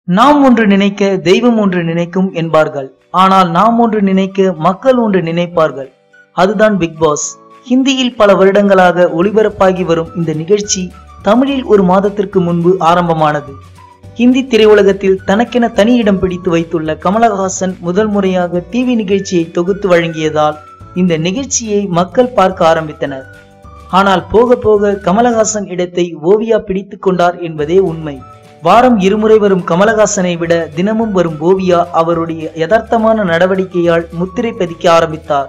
நாம் ஒன்று நினைக்க தெய்வம் ஒன்று நினைக்கும் என்பார்கள் ஆனால் நாம் ஒன்று நினைக்க மக்கள் ஒன்று நினைப்பார்கள் அதுதான் பிக் பாஸ் ஹிந்தியில் பல வருடங்களாக ஒளிபரப்பாகி வரும் இந்த நிகழ்ச்சி தமிழில் ஒரு மாதத்திற்கு முன்பு ஆரம்பமானது ஹிந்தி திரையுலகத்தில் தனக்கென தனி இடம் பிடித்து வைத்துள்ள கமலஹாசன் முதல் முறையாக டிவி நிகழ்ச்சியை தொகுத்து வழங்கியதால் இந்த நிகழ்ச்சியை மக்கள் பார்க்க ஆரம்பித்தனர் ஆனால் போக போக கமலஹாசன் இடத்தை ஓவியா பிடித்து கொண்டார் என்பதே உண்மை வாரம் இருமுறை வரும் கமலஹாசனை விட தினமும் வரும் ஓவியா அவருடைய யதார்த்தமான நடவடிக்கையால் முத்திரை பதிக்க ஆரம்பித்தார்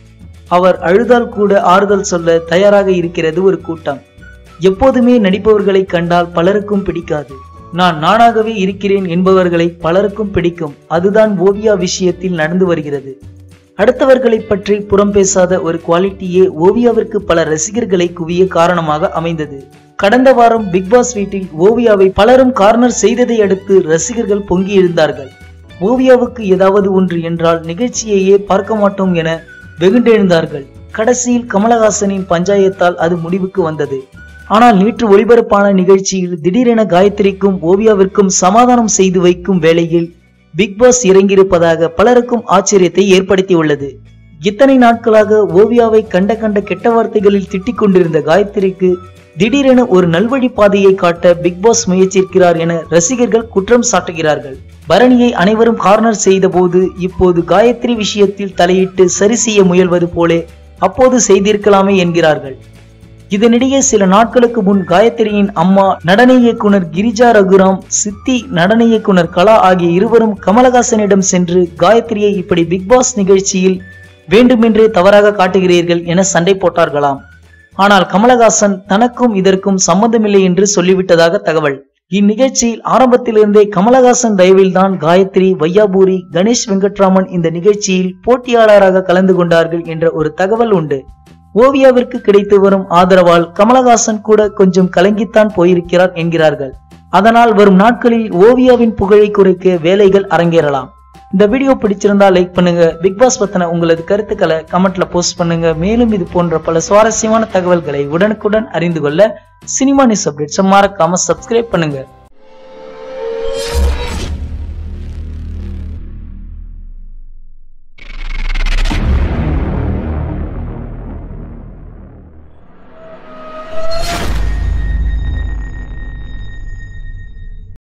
அவர் அழுதால் கூட ஆறுதல் சொல்ல தயாராக இருக்கிறது ஒரு கூட்டம் எப்போதுமே நடிப்பவர்களை கண்டால் பலருக்கும் பிடிக்காது நான் நானாகவே இருக்கிறேன் என்பவர்களை பலருக்கும் பிடிக்கும் அதுதான் ஓவியா விஷயத்தில் நடந்து வருகிறது அடுத்தவர்களை பற்றி புறம் பேசாத ஒரு குவாலிட்டியே ஓவியாவிற்கு பல ரசிகர்களை குவிய காரணமாக அமைந்தது கடந்த வாரம் பிக் பாஸ் வீட்டில் ஓவியாவை பலரும் கார்னர் செய்ததை அடுத்து ரசிகர்கள் பொங்கி எழுந்தார்கள் ஓவியாவுக்கு ஏதாவது ஒன்று என்றால் நிகழ்ச்சியையே பார்க்க மாட்டோம் என வெகுண்டெழுந்தார்கள் கடைசியில் கமலஹாசனின் பஞ்சாயத்தால் அது முடிவுக்கு வந்தது ஆனால் நேற்று ஒளிபரப்பான நிகழ்ச்சியில் திடீரென காயத்ரிக்கும் ஓவியாவிற்கும் சமாதானம் செய்து வைக்கும் வேளையில் பிக் பாஸ் இறங்கியிருப்பதாக பலருக்கும் ஆச்சரியத்தை ஏற்படுத்தியுள்ளது இத்தனை நாட்களாக ஓவியாவை கண்ட கண்ட கெட்ட வார்த்தைகளில் திட்டிக் கொண்டிருந்த காயத்ரிக்கு திடீரென ஒரு நல்வழி பாதையை காட்ட பிக் பாஸ் முயற்சிக்கிறார் என ரசிகர்கள் குற்றம் சாட்டுகிறார்கள் பரணியை அனைவரும் கார்னர் செய்த போது இப்போது காயத்ரி விஷயத்தில் தலையிட்டு சரி செய்ய முயல்வது போலே அப்போது செய்திருக்கலாமே என்கிறார்கள் இதனிடையே சில நாட்களுக்கு முன் காயத்ரியின் அம்மா நடன இயக்குனர் கிரிஜா ரகுராம் சித்தி நடன இயக்குனர் கலா ஆகிய இருவரும் கமலஹாசனிடம் சென்று காயத்ரியை இப்படி பிக் பாஸ் நிகழ்ச்சியில் வேண்டுமென்றே தவறாக காட்டுகிறீர்கள் என சண்டை போட்டார்களாம் ஆனால் கமலஹாசன் தனக்கும் இதற்கும் சம்பந்தமில்லை என்று சொல்லிவிட்டதாக தகவல் இந்நிகழ்ச்சியில் ஆரம்பத்திலிருந்தே கமலஹாசன் தயவில்தான் காயத்ரி வையாபூரி கணேஷ் வெங்கட்ராமன் இந்த நிகழ்ச்சியில் போட்டியாளராக கலந்து கொண்டார்கள் என்ற ஒரு தகவல் உண்டு ஓவியாவிற்கு கிடைத்து வரும் ஆதரவால் கமலஹாசன் கூட கொஞ்சம் கலங்கித்தான் போயிருக்கிறார் என்கிறார்கள் அதனால் வரும் நாட்களில் ஓவியாவின் புகழை குறைக்க வேலைகள் அரங்கேறலாம் இந்த வீடியோ பிடிச்சிருந்தா லைக் பண்ணுங்க பிக் பாஸ் பத்தின உங்களது கருத்துக்களை கமெண்ட்ல போஸ்ட் பண்ணுங்க மேலும் இது போன்ற பல சுவாரஸ்யமான தகவல்களை உடனுக்குடன் அறிந்து கொள்ள சினிமா நியூஸ் அப்டேட்ஸ் மறக்காம சப்ஸ்கிரைப் பண்ணுங்க